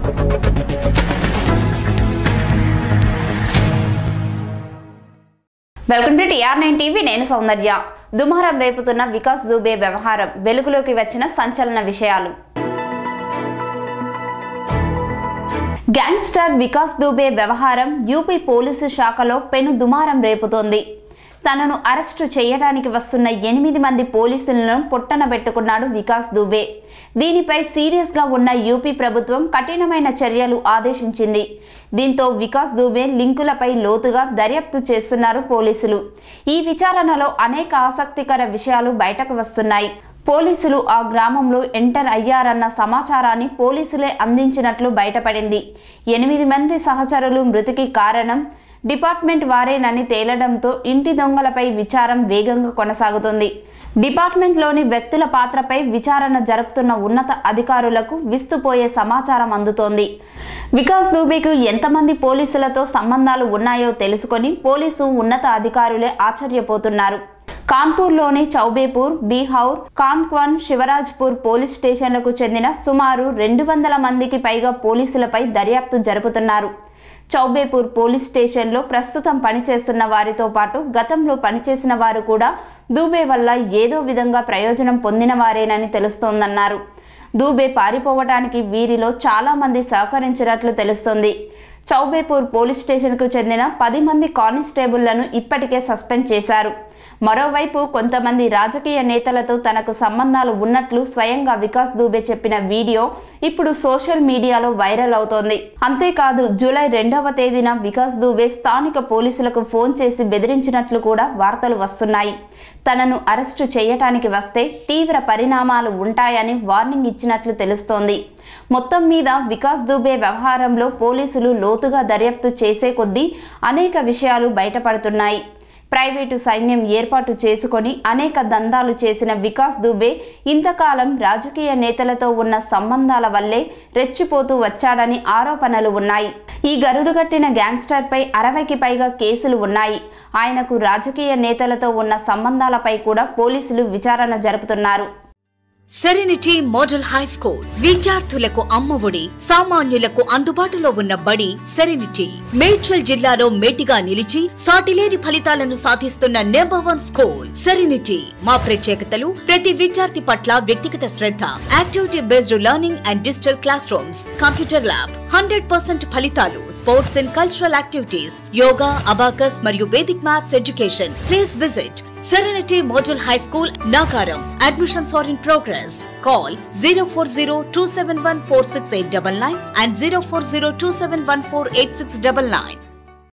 Welcome to TR nine TV నేను సౌందర్య దుమారం రేపుతున్న వికాస్ దుబే వ్యవహారం వెలుగులోకి వచ్చిన సంచలన విషయాలు గ్యాంగ్స్టర్ వికాస్ దుబే వ్యవహారం యూపీ పోలీసు శాఖలో పెను దుమారం రేపుతోంది తనను అరెస్టు చేయడానికి వస్తున్న ఎనిమిది మంది పోలీసులను పొట్టనబెట్టుకున్నాడు వికాస్ దుబే దీనిపై సీరియస్గా ఉన్న యూపీ ప్రభుత్వం కఠినమైన చర్యలు ఆదేశించింది దీంతో వికాస్ దుబే లింకులపై లోతుగా దర్యాప్తు చేస్తున్నారు పోలీసులు ఈ విచారణలో అనేక ఆసక్తికర విషయాలు బయటకు వస్తున్నాయి పోలీసులు ఆ గ్రామంలో ఎంటర్ అయ్యారన్న సమాచారాన్ని పోలీసులే అందించినట్లు బయటపడింది ఎనిమిది మంది సహచరులు మృతికి కారణం డిపార్ట్మెంట్ వారేనని తేలడంతో ఇంటి దొంగలపై విచారం వేగంగా కొనసాగుతుంది డిపార్ట్మెంట్లోని వ్యక్తుల పాత్రపై విచారణ జరుపుతున్న ఉన్నత అధికారులకు విస్తుపోయే సమాచారం అందుతోంది వికాస్ దూబేకు ఎంతమంది పోలీసులతో సంబంధాలు ఉన్నాయో తెలుసుకొని పోలీసు ఉన్నత అధికారులే ఆశ్చర్యపోతున్నారు కాన్పూర్లోని చౌబేపూర్ బీహౌర్ కాన్క్వన్ శివరాజ్పూర్ పోలీస్ స్టేషన్లకు చెందిన సుమారు రెండు వందల మందికి పైగా పోలీసులపై దర్యాప్తు జరుపుతున్నారు చౌబేపూర్ పోలీస్ స్టేషన్లో ప్రస్తుతం పనిచేస్తున్న వారితో పాటు గతంలో పనిచేసిన వారు కూడా దూబే వల్ల ఏదో విధంగా ప్రయోజనం పొందిన వారేనని తెలుస్తోందన్నారు దూబే పారిపోవటానికి వీరిలో చాలా మంది సహకరించినట్లు తెలుస్తోంది చౌబేపూర్ పోలీస్ స్టేషన్కు చెందిన పది మంది కానిస్టేబుళ్లను ఇప్పటికే సస్పెండ్ చేశారు మరోవైపు కొంతమంది రాజకీయ నేతలతో తనకు సంబంధాలు ఉన్నట్లు స్వయంగా వికాస్ దూబే చెప్పిన వీడియో ఇప్పుడు సోషల్ మీడియాలో వైరల్ అవుతోంది అంతేకాదు జూలై రెండవ తేదీన వికాస్ దూబే స్థానిక పోలీసులకు ఫోన్ చేసి బెదిరించినట్లు కూడా వార్తలు వస్తున్నాయి తనను అరెస్టు చేయటానికి వస్తే తీవ్ర పరిణామాలు ఉంటాయని వార్నింగ్ ఇచ్చినట్లు తెలుస్తోంది మొత్తం మీద వికాస్ దుబే వ్యవహారంలో పోలీసులు లోతుగా దర్యాప్తు చేసే కొద్దీ అనేక విషయాలు బయటపడుతున్నాయి ప్రైవేటు సైన్యం ఏర్పాటు చేసుకొని అనేక దందాలు చేసిన వికాస్ దుబే ఇంతకాలం రాజకీయ నేతలతో ఉన్న సంబంధాల వల్లే రెచ్చిపోతూ వచ్చాడని ఆరోపణలు ఉన్నాయి ఈ గరుడుగట్టిన గ్యాంగ్స్టర్పై అరవైకి పైగా కేసులు ఉన్నాయి ఆయనకు రాజకీయ నేతలతో ఉన్న సంబంధాలపై కూడా పోలీసులు విచారణ జరుపుతున్నారు సెరెనిటీ మోడల్ హై స్కూల్ విద్యార్థులకు అమ్మఒడి సామాన్యులకు అందుబాటులో ఉన్న బడి సెరెనిటీ మేడ్చల్ జిల్లాలో మేటిగా నిలిచి సాటిలేని ఫలితాలను సాధిస్తున్న నెంబర్ వన్ స్కూల్ సెరెనిటీ మా ప్రత్యేకతలు ప్రతి విద్యార్థి పట్ల వ్యక్తిగత శ్రద్ధ activity based learning and digital class rooms computer lab hundred percent ఫలితాలు sports and cultural activities yoga abacus మరియు Vedic maths education please visit Serenity Model High School, Nagaram. Admissions are in progress. Call 040 and 040